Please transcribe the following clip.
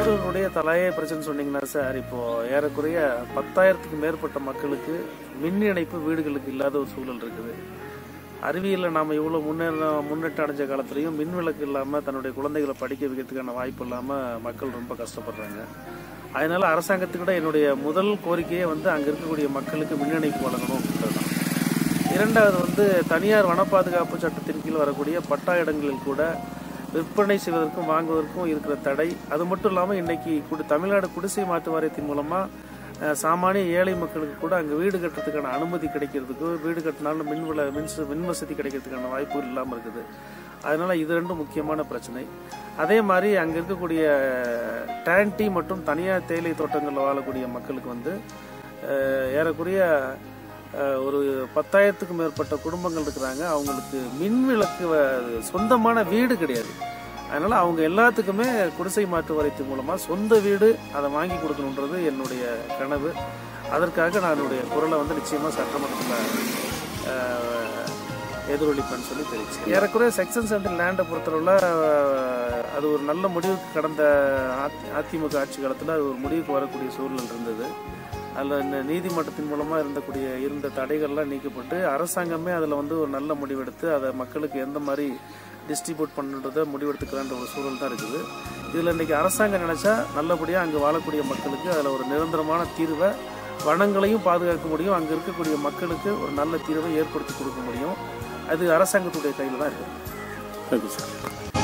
வீடுகளுடைய தலையாய பிரச்சனை சொன்னீங்கன்னா சார் இப்போ ஏறக்குறைய பத்தாயிரத்துக்கு மேற்பட்ட மக்களுக்கு மின் இணைப்பு வீடுகளுக்கு இல்லாத ஒரு சூழல் இருக்குது அறிவியலில் நாம் இவ்வளோ முன்னேற முன்னேற்றம் அடைஞ்ச காலத்துலேயும் மின் விளக்கு இல்லாமல் தன்னுடைய குழந்தைகளை படிக்க வைக்கிறதுக்கான வாய்ப்பு இல்லாமல் மக்கள் ரொம்ப கஷ்டப்படுறாங்க அதனால அரசாங்கத்துக்கிட்ட என்னுடைய முதல் கோரிக்கையே வந்து அங்கே இருக்கக்கூடிய மக்களுக்கு மின் இணைப்பு வழங்கணும் அப்படின்றது தான் இரண்டாவது வந்து தனியார் வன பாதுகாப்பு சட்டத்தின் கீழ் வரக்கூடிய பட்டா இடங்களில் கூட விற்பனை செய்வதற்கும் வாங்குவதற்கும் இருக்கிற தடை அது மட்டும் இல்லாமல் இன்னைக்கு குடி தமிழ்நாடு குடிசை மாற்று வாரியத்தின் மூலமாக சாமானிய ஏழை மக்களுக்கு கூட அங்கே வீடு கட்டுறதுக்கான அனுமதி கிடைக்கிறதுக்கு வீடு கட்டினாலும் மின் வில மின் ச- மின் வசதி கிடைக்கிறதுக்கான வாய்ப்புகள் இல்லாமல் இருக்குது அதனால இது ரெண்டும் முக்கியமான பிரச்சனை அதே மாதிரி அங்கே இருக்கக்கூடிய டேண்டி மற்றும் தனியார் தேயிலை தோட்டங்களில் வாழக்கூடிய மக்களுக்கு வந்து அஹ், ஏறக்குறைய அஹ், ஒரு பத்தாயிரத்துக்கும் மேற்பட்ட குடும்பங்கள் இருக்கிறாங்க அவங்களுக்கு மின் விளக்கு வ- சொந்தமான வீடு கிடையாது அதனால அவங்க எல்லாத்துக்குமே குடிசை மாற்று வாரியத்தின் மூலமா சொந்த வீடு அதை வாங்கி கொடுக்கணுன்றது என்னுடைய கனவு அதற்காக நான் என்னுடைய குரலை வந்து நிச்சயமா சட்டமன்றத்தில் எதிரொலிப்பேன்னு சொல்லி தெரிவிச்சு ஏறக்குறைய செக்ஷன் சென்டர் லேண்டை பொறுத்தளவில் அஹ், அது ஒரு நல்ல முடிவுக்கு கடந்த அதி- அதிமுக ஆட்சி காலத்தில் அது ஒரு முடிவுக்கு வரக்கூடிய சூழல் இருந்தது அதில் இந்த நீதிமன்றத்தின் மூலமாக இருந்தக்கூடிய இருந்த தடைகள்லாம் நீக்கப்பட்டு அரசாங்கமே அதில் வந்து ஒரு நல்ல முடிவெடுத்து அதை மக்களுக்கு எந்த மாதிரி டிஸ்ட்ரிபியூட் பண்ணுறதை முடிவெடுத்துக்கலான்ற ஒரு சூழல் தான் இருக்குது இதில் இன்றைக்கி அரசாங்கம் நினச்சா நல்லபடியாக அங்கே வாழக்கூடிய மக்களுக்கு அதில் ஒரு நிரந்தரமான தீர்வை வனங்களையும் பாதுகாக்க முடியும் அங்கே இருக்கக்கூடிய மக்களுக்கு ஒரு நல்ல தீர்வை ஏற்படுத்தி கொடுக்க முடியும் அது அரசாங்கத்துடைய கையில் தான் இருக்குது தேங்க்யூ சார்